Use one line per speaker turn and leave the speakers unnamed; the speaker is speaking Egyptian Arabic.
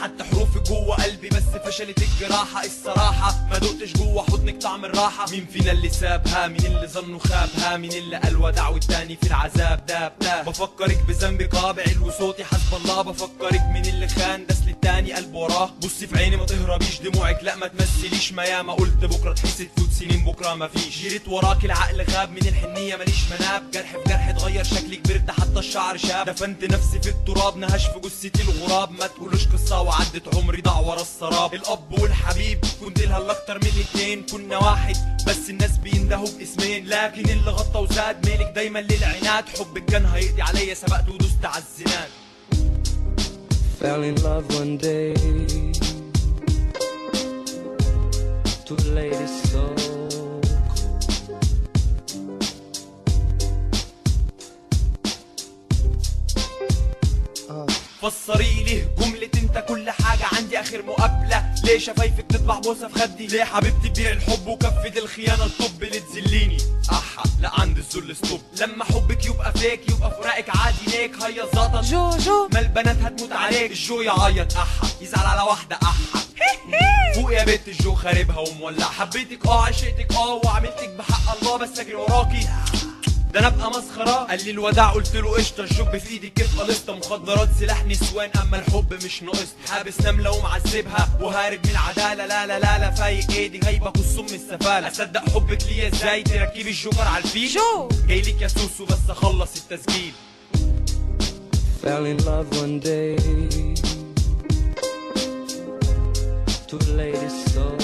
حتى حروفي جوه قلبي بس فشلت الجراحة الصراحة ما دقتش جوه حضنك طعم الراحة مين فينا اللي سابها مين اللي ظنه خابها مين اللي قال ودع والتاني في العذاب داب داب بفكرك بذنبي قابع وصوتي حسب الله بفكرك مين اللي خان دس للتاني قلب وراه بصي في عيني ما تهربيش دموعك لا ما تمثليش ما ياما قلت بكره تحسي تفوت سنين بكره ما فيش جريت وراك العقل غاب من الحنيه ماليش مناب جرح في جرح اتغير شكلي كبرت حتى الشعر شاب دفنت نفسي في التراب نهش في جثتي الغراب ما تقولوش قصه وعدت عمري ضاع ورا السراب الاب والحبيب كنت لها الاكتر من الاتنين كنا واحد بس الناس بيندهوا باسمين لكن اللي غطى وزاد ميلك دايما للعناد حبك كان هيقضي عليا سبقت ودوست على الزناد
Fell in love one day. Too late, it's so cold.
فسري لي جملة انت كل حاجة عندي اخر مقابلة ليه شفايفك تطبع بوسة في خدي ليه حبيبتي تبيع الحب وكفة الخيانة الطب اللي تذليني احا لا عندي الذل ستوب لما حبك يبقى فيك يبقى فراقك عادي ليك هيا زاطة
جوجو
ما البنات هتموت عليك الجو يعيط احا يزعل على واحدة احا فوق يا بنت الجو خاربها ومولع حبيتك اه عشقتك اه وعملتك بحق الله بس اجري وراكي ده انا ابقى مسخره قال لي الوداع قلت له قشطه الجوب في ايدي كيف قلصته مخدرات سلاح نسوان اما الحب مش ناقص حابس نمله ومعذبها وهارب من العداله لا لا لا لا فايق ايدي غايبك والسم السفاله اصدق حبك ليا ازاي تركبي الجوكر على الفيل
جو
جايلك يا سوسو بس اخلص التسجيل
Fell in love one day. Too late, it's so